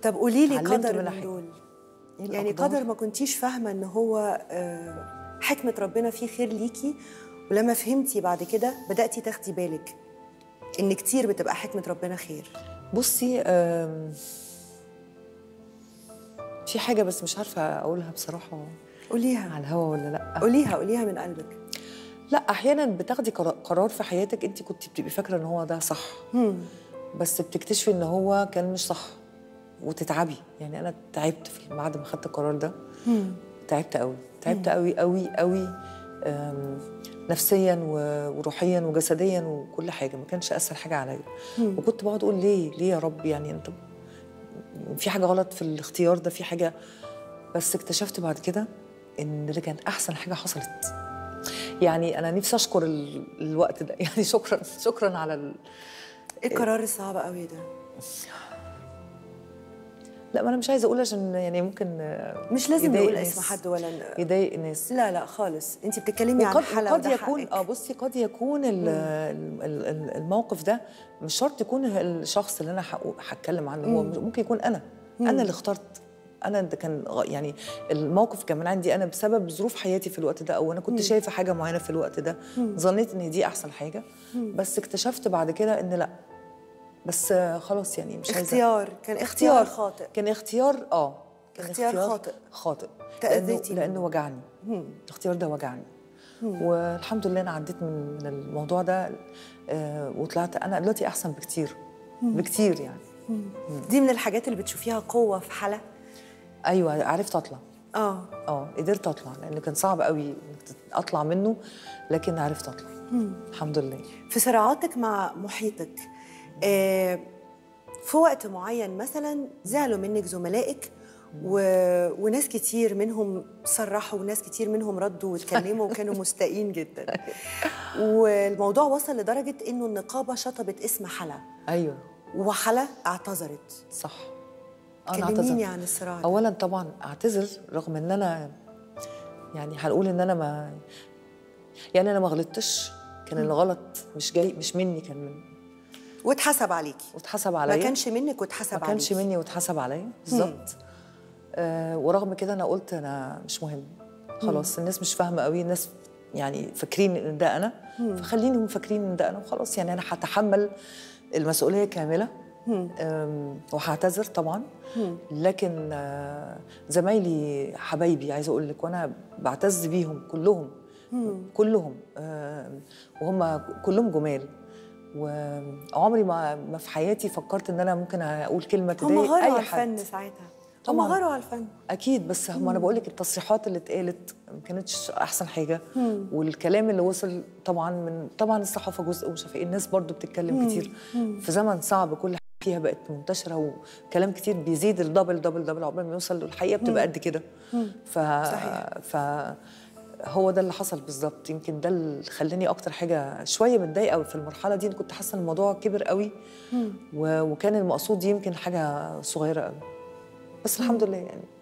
طب قولي لي اتعلمت قدر منها من حاجة. دول إيه يعني الأقدار؟ قدر ما كنتيش فاهمه ان هو آه، حكمه ربنا فيه خير ليكي ولما فهمتي بعد كده بداتي تاخدي بالك ان كتير بتبقى حكمه ربنا خير بصي آم، في حاجه بس مش عارفه اقولها بصراحه قوليها على الهوا ولا لا قوليها قوليها من قلبك لا احيانا بتاخدي قرا- قرار في حياتك انت كنت بتبقي فاكره ان هو ده صح مم. بس بتكتشفي ان هو كان مش صح وتتعبي يعني انا تعبت في بعد ما خدت القرار ده مم. تعبت قوي تعبت قوي قوي قوي أم، نفسيا و- وروحيا وجسديا وكل حاجه ما كانش اسهل حاجه عليا وكنت بقعد اقول ليه ليه يا رب يعني انت في حاجه غلط في الاختيار ده في حاجه بس اكتشفت بعد كده ان ده كان احسن حاجه حصلت يعني انا نفسي اشكر ال- الوقت ده يعني شكرا شكرا على ال... ايه القرار الصعب قوي ده لا ما انا مش عايزه اقول عشان يعني ممكن آه، مش لازم يضايق نقول ناس. اسم حد ولا ن- يضايق الناس لا لا خالص انت بتتكلمي عن وقد, حلقه وقد وده يكون حقك. اه بصي قد يكون ال ال ال الموقف ده مش شرط يكون الشخص اللي انا هقو- هتكلم عنه هو ممكن يكون انا انا اللي اخترت انا ده كان غ- يعني الموقف كان من عندي انا بسبب ظروف حياتي في الوقت ده او انا كنت شايفه حاجه معينه في الوقت ده ظنيت ان دي احسن حاجه بس اكتشفت بعد كده ان لا بس آه، خلاص يعني مش عايزه اختيار كان اختيار خاطئ كان اختيار اه كان اختيار خاطئ. خاطئ تأذيتي لانه, منه. لأنه وجعني الاختيار ده وجعني والحمد لله انا عديت من من الموضوع ده آه وطلعت انا دلوقتي احسن بكتير بكتير يعني دي من الحاجات اللي بتشوفيها قوه في حلا ايوه عرفت اطلع اه اه قدرت اطلع لانه كان صعب قوي إنك اطلع منه لكن عرفت اطلع الحمد لله في صراعاتك مع محيطك آه في وقت معين مثلا زعلوا منك زملائك و... وناس كتير منهم صرحوا وناس كتير منهم ردوا واتكلموا وكانوا مستائين جدا والموضوع وصل لدرجة انه النقابة شطبت اسم حلا ايوه وحلا اعتذرت صح كلميني اعتذرت. عن الصراع ده. اولا طبعا اعتذر رغم ان انا يعني هنقول ان انا ما يعني انا ما غلطتش كان الغلط مش جاي مش مني كان من واتحسب عليكي واتحسب ما عليا كانش منك واتحسب ما كانش عليكي مني واتحسب عليا بالظبط آه ورغم كده انا قلت انا مش مهم خلاص الناس مش فاهمه قوي الناس يعني فاكرين ان ده انا فخليني فاكرين ان ده انا وخلاص يعني انا هتحمل المسؤوليه كامله أم، وهعتذر طبعا لكن آه، زمايلي حبايبي عايزه اقول لك وانا بعتز بيهم كلهم كلهم آم، وهم كلهم جمال وعمري ما ما في حياتي فكرت ان انا ممكن اقول كلمه هم تضايق غاروا اي على حد الفن ساعتها هم طبعاً. غاروا على الفن اكيد بس هم انا بقول لك التصريحات اللي اتقالت ما كانتش احسن حاجه والكلام اللي وصل طبعا من طبعا الصحافه جزء ومش عارفه ايه الناس برضو بتتكلم كتير في زمن صعب كل حاجه فيها بقت منتشره وكلام كتير بيزيد الدبل دبل دبل عقبال ما يوصل الحقيقه بتبقى قد كده ف صحيح. ف هو ده اللي حصل بالظبط يمكن ده اللي خلاني اكتر حاجه شويه متضايقه في المرحله دي كنت حاسه ان الموضوع كبر قوي و... وكان المقصود يمكن حاجه صغيره قوي بس الحمد لله يعني